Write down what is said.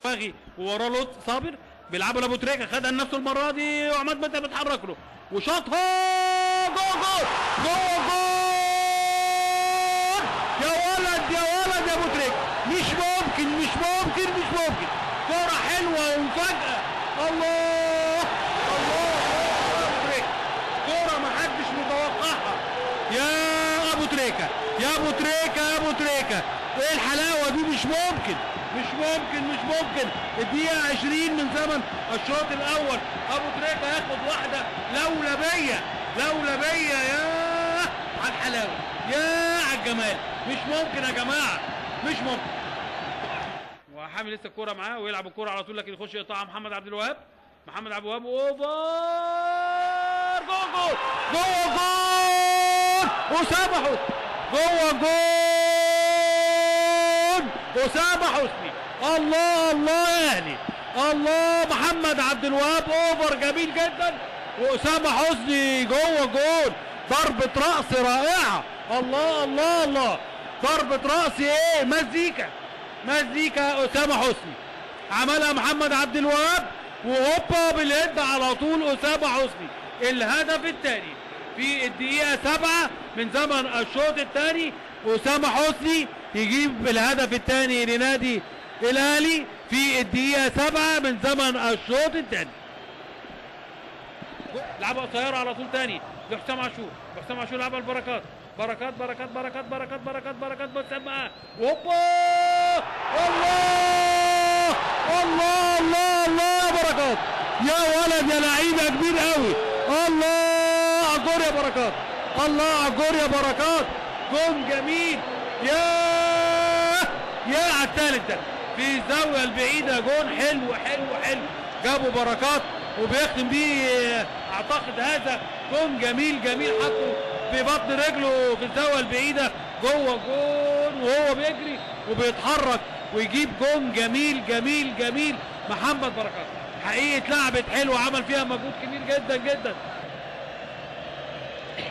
فخي ووراه لطفي صابر بيلعبوا لابو تريكه خدها لنفسه المره دي وعماد متعب بيتحرك له وشاطها جول جول جول جول يا ولد يا ولد يا ابو تريكه مش ممكن مش ممكن مش ممكن كرة حلوة ومفاجأة الله الله يا ابو تريكه كرة ما حدش متوقعها يا ابو تريكه يا ابو تريكه يا ابو تريكه ايه الحلاوه دي مش ممكن مش ممكن مش ممكن الدقيقه 20 من زمن الشوط الاول ابو تريكه ياخد واحده لولبيه لولبيه يا على الحلاوه يا على الجمال مش ممكن يا جماعه مش ممكن وحامل لسه الكوره معاه ويلعب الكوره على طول لكن يخش يقطعها محمد عبد الوهاب محمد عبد الوهاب اوفر جوه جول جوه جول اسامه حسني جوه جول اسامه حسني الله الله يا اهلي الله محمد عبد الوهاب اوفر جميل جدا واسامه حسني جوه جول ضربه راس رائعه الله الله الله ضربه راس ايه مزيكا مزيكا اسامه حسني عملها محمد عبد الوهاب وهوبا باليد على طول اسامه حسني الهدف الثاني في الدقيقه سبعة من زمن الشوط الثاني اسامه حسني يجيب الهدف الثاني لنادي الاهلي في الدقيقه سبعة من زمن الشوط الثاني لعبه قصيره على طول تاني لحسام عاشور حسام عاشور لعبها البركات بركات بركات بركات بركات بركات بركات بس معاه هوبا الله الله الله الله يا بركات يا ولد يا لعيب يا كبير قوي الله عجور يا بركات الله عجور يا بركات جون جميل يا يا على الثالث ده في الزاويه البعيده جون حلو حلو حلو جابوا بركات وبيختم بيه اعتقد هذا جون جميل جميل حطه في بطن رجله في الزاويه البعيده جوه جون وهو بيجري وبيتحرك ويجيب جون جميل جميل جميل محمد بركات حقيقه لعبت حلوه عمل فيها مجهود كبير جدا جدا